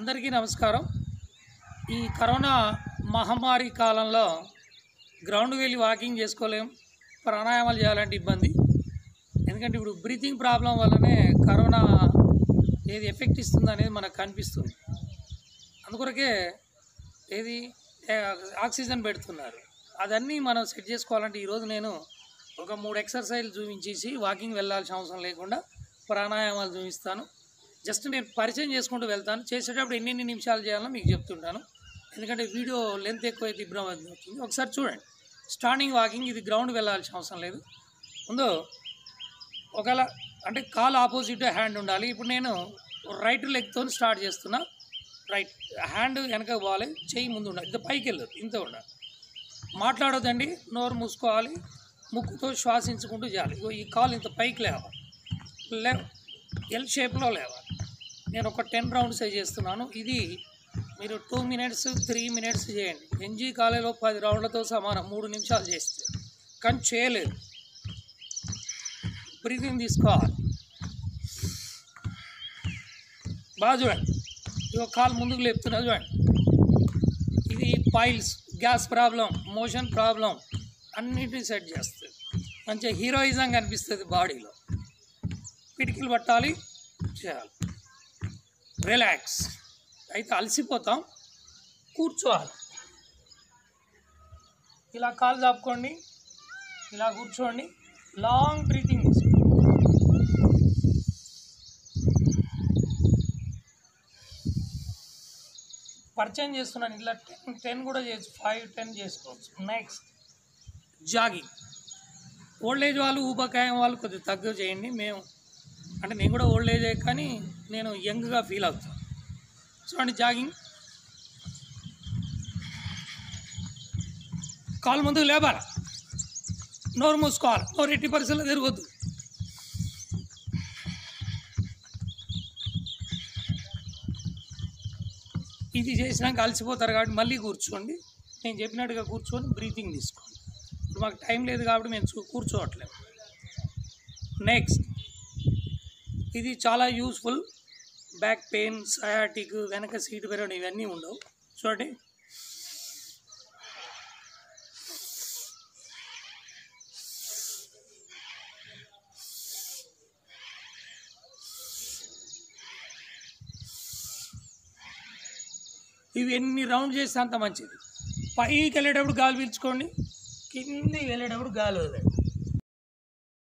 అందరికీ నమస్కారం ఈ కరోనా మహమ్మారి కాలంలో గ్రౌండ్కి వెళ్ళి వాకింగ్ చేసుకోలేం ప్రాణాయామాలు చేయాలంటే ఇబ్బంది ఎందుకంటే ఇప్పుడు బ్రీతింగ్ ప్రాబ్లం వల్లనే కరోనా ఏది ఎఫెక్ట్ ఇస్తుంది అనేది మనకు కనిపిస్తుంది అందుకొరకే ఏది ఏ, ఆక్సిజన్ పెడుతున్నారు అదన్నీ మనం సెట్ చేసుకోవాలంటే ఈరోజు నేను ఒక మూడు ఎక్సర్సైజ్లు చూపించేసి వాకింగ్ వెళ్ళాల్సిన అవసరం లేకుండా ప్రాణాయామాలు చూపిస్తాను జస్ట్ నేను పరిచయం చేసుకుంటూ వెళ్తాను చేసేటప్పుడు ఎన్నెన్ని నిమిషాలు చేయాలో మీకు చెప్తుంటాను ఎందుకంటే వీడియో లెంత్ ఎక్కువైతే ఇబ్బంది అవుతుంది ఒకసారి చూడండి స్టార్టింగ్ వాకింగ్ ఇది గ్రౌండ్ వెళ్ళాల్సిన అవసరం లేదు ముందు ఒకవేళ అంటే కాల్ ఆపోజిట్ హ్యాండ్ ఉండాలి ఇప్పుడు నేను రైట్ లెగ్తో స్టార్ట్ చేస్తున్నా రైట్ హ్యాండ్ వెనక పోవాలి చెయ్యి ముందు ఉండాలి ఇంత పైకి వెళ్ళదు ఇంత ఉండాలి మాట్లాడొద్దండి నోరు మూసుకోవాలి ముక్కుతో శ్వాసించుకుంటూ చేయాలి ఇగో ఈ కాల్ ఇంత పైకి లేవాలి లే ఎల్ షేప్లో లేవాలి నేను ఒక టెన్ రౌండ్స్ చేస్తున్నాను ఇది మీరు టూ మినిట్స్ త్రీ మినిట్స్ చేయండి ఎన్జీ కాలేలో పది రౌండ్లతో సమానం మూడు నిమిషాలు చేస్తే కానీ చేయలేదు బ్రీతింగ్ తీసుకోవాలి బాగా చూడండి ఇగో కాలు ముందుకు లేపుతున్నా చూడండి ఇది piles gas problem motion problem అన్నిటిని సెట్ చేస్తుంది మంచిగా హీరోయిజం కనిపిస్తుంది బాడీలో పిటికలు పట్టాలి చేయాలి రిలాక్స్ అయితే అలసిపోతాం కూర్చోవాలి ఇలా కాలు చాపుకోండి ఇలా కూర్చోండి లాంగ్ బ్రీతింగ్ తీసుకోండి పరిచయం చేస్తున్నాను ఇలా టెన్ టెన్ కూడా చేయొచ్చు ఫైవ్ టెన్ చేసుకోవచ్చు నెక్స్ట్ జాగింగ్ ఓల్డ్ ఏజ్ వాళ్ళు ఊబకాయం వాళ్ళు కొద్దిగా తక్కువ చేయండి మేము అంటే నేను కూడా ఓల్డ్ ఏజ్ కానీ నేను యంగ్గా ఫీల్ అవుతాను చూడండి జాగింగ్ కాలు ముందుకు లేపాలి నోరు మూసుకోవాలి నోరు ఎట్టి పరిస్థితుల్లో తిరగొద్దు ఇది చేసినాక అలసిపోతారు కాబట్టి మళ్ళీ కూర్చోండి నేను చెప్పినట్టుగా కూర్చొని బ్రీతింగ్ తీసుకోండి ఇప్పుడు మాకు టైం లేదు కాబట్టి మేము చూ- కూర్చోవట్లేదు నెక్స్ట్ ఇది చాలా యూస్ఫుల్ బ్యాక్ పెయిన్ సయాటిక్ వెనక సీట్ పెరగడం ఇవన్నీ ఉండవు చూడండి ఇవి ఎన్ని రౌండ్ చేస్తే అంత మంచిది పైకి వెళ్ళేటప్పుడు గాలి పీల్చుకోండి కిందికి వెళ్ళేటప్పుడు గాలి వదలండి